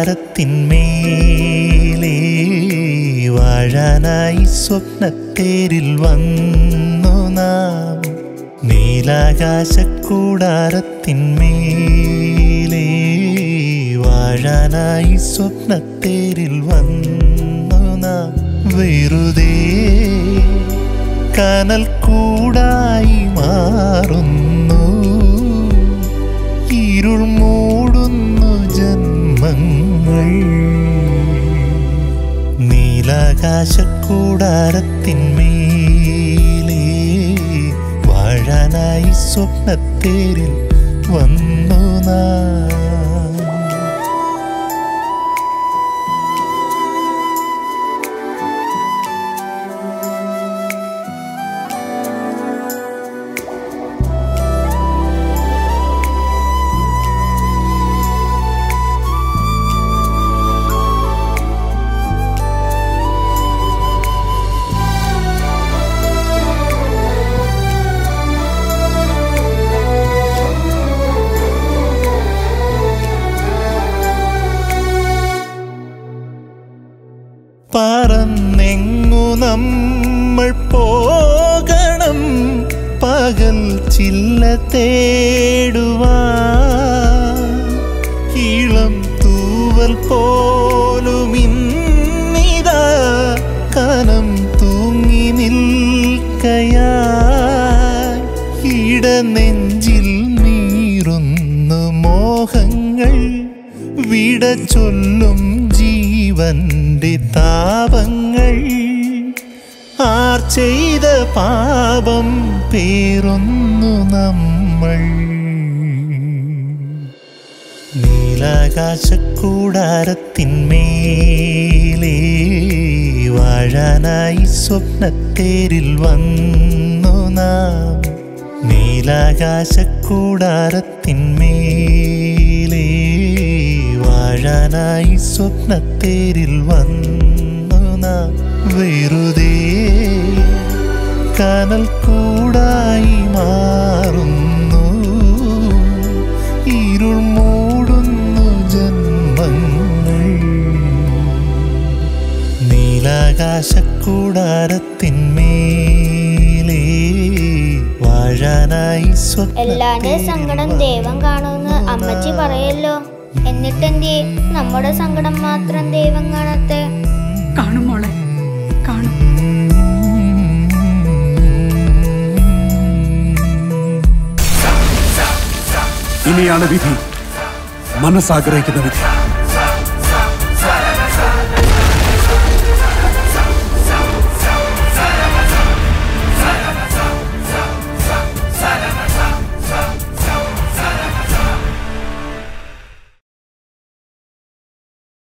കൂടാരത്തിന്മേലേ വാഴാനായി സ്വപ്നത്തേരിൽ വന്നു നാം നീലാകാശക്കൂടാരത്തിന്മേലേ വാഴാനായി സ്വപ്നത്തേരിൽ വന്നു നാം വെറുതെ കനൽ കൂടായി മാറുന്നു ഇരുൾ മൂടുന്നു ജന്മങ്ങൾ നീലാകാശക്കൂടാരത്തിന്മേലേ വാഴാനായി സ്വപ്നത്തേരിൽ വന്നു നാം പറന്നെങ്ങു നമ്മൾ പോകണം പകൽ ചില്ല തേടുവാ ഇളം തൂവൽ പോലും ഇന്നിതാ കനം തൂങ്ങി നിൽക്കയാ ഇടനെഞ്ചിൽ നീറുന്നു മോഹങ്ങൾ വിട ചൊല്ലും ജീവന്റെ താപങ്ങൾ ആർ ചെയ്ത പാപം പേരൊന്നു നമ്മൾ നീലാകാശക്കൂടാരത്തിന്മേലേ വാഴാനായി സ്വപ്നത്തേരിൽ വന്നു നാം നീലാകാശക്കൂടാരത്തിന്മേലേ വാഴാനായി സ്വപ്നത്തേരിൽ വന്നു നാം വെറുതെ കനൽ കൂടായി മാറുന്നു ഇരുൾ മൂടുന്നു ജന്മങ്ങൾ നീലാകാശക്കൂടാരത്തിന്മേലേ വാഴാനായി എല്ലാന്റെ സങ്കടം ദൈവം കാണുമെന്ന് അമ്മച്ചി പറയല്ലോ എന്നിട്ടെന്തേ നമ്മുടെ സങ്കടം മാത്രം ദൈവം കാണത്തെ കാണും മോളെ കാണും ഇനിയാണ് വിധി മനസ്സാഗ്രഹിക്കുന്ന വിധി